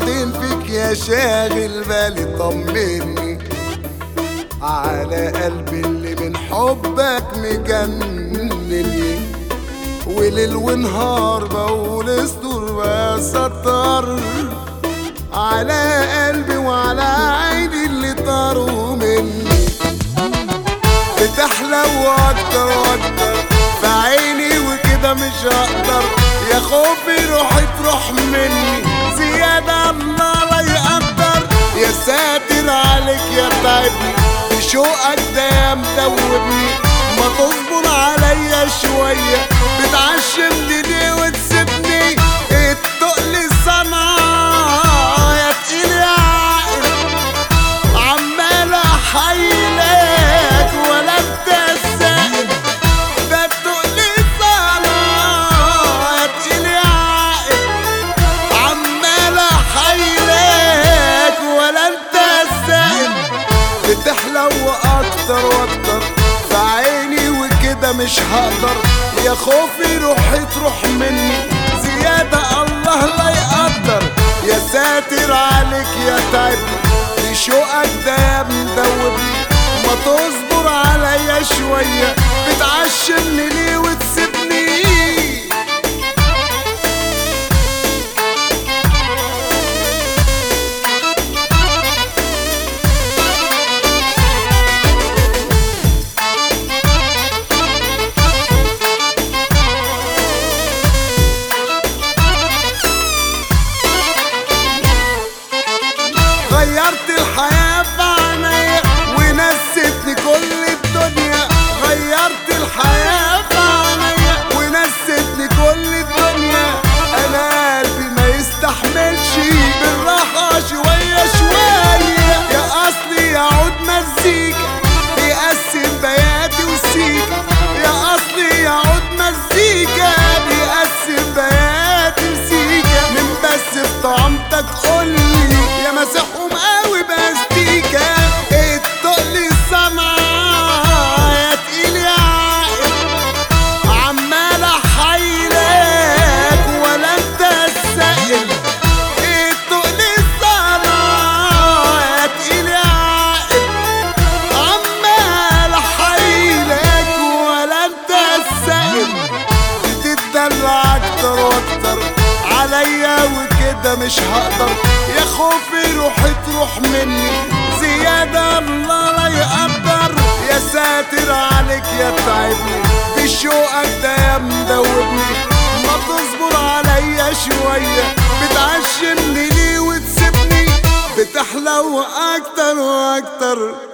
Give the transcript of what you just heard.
بعدين فيك يا شاغل بالي طمني على قلبي اللي من حبك مجنني وليل ونهار بقول استر وستر على قلبي وعلى عيني اللي طاروا مني بتحلى واكتر واكتر في عيني وكده مش هقدر يا خوفي روحي تروح مني زيادة الله لا يقدر يا ساتر عليك يا تعبني بشوقك ده يا مدوبني ما تصبر عليا شوية بتعشمني ليه وتسيبني التقل صنع يا تقيل يا عاقل عمال احايلك ولا انت السائل ده تقولي صلاة تقيل يا عاقل عمال احايلك ولا انت السائل بتحلى واكتر واكتر في عيني وكده مش هقدر يا خوفي روحي تروح مني زيادة الله لا يقدر يا ساتر عليك يا تعبني شوقك ده يا مدوبني ما تصبر عليا شوية بتعشمني ليه وتسيبني غيرت الحياة في عينيا ونستني كل الدنيا غيرت الحياة في عينيا ونستني كل الدنيا أنا قلبي ما يستحملش بالراحة شوية شوية يا أصلي يعود مزيكا بيقسم بياتي وسيكا يا أصلي يعود مزيكا بيقسم بياتي وسيكا من بس في طعمتك قولي يا مسحهم قوي باستيكا التقلي السمع يا تقيل يا عاقل عمال احايلك ولا انت السائل التقلي السمع يا تقيل يا عاقل عمال احايلك ولا انت السائل بتدلع اكتر واكتر عليا وكده مش هقدر يا خوفي روحي تروح مني زيادة الله لا يقدر يا ساتر عليك يا تعبني بشوقك ده يا مدوبني ما تصبر عليا شوية بتعشمني ليه وتسيبني بتحلى واكتر واكتر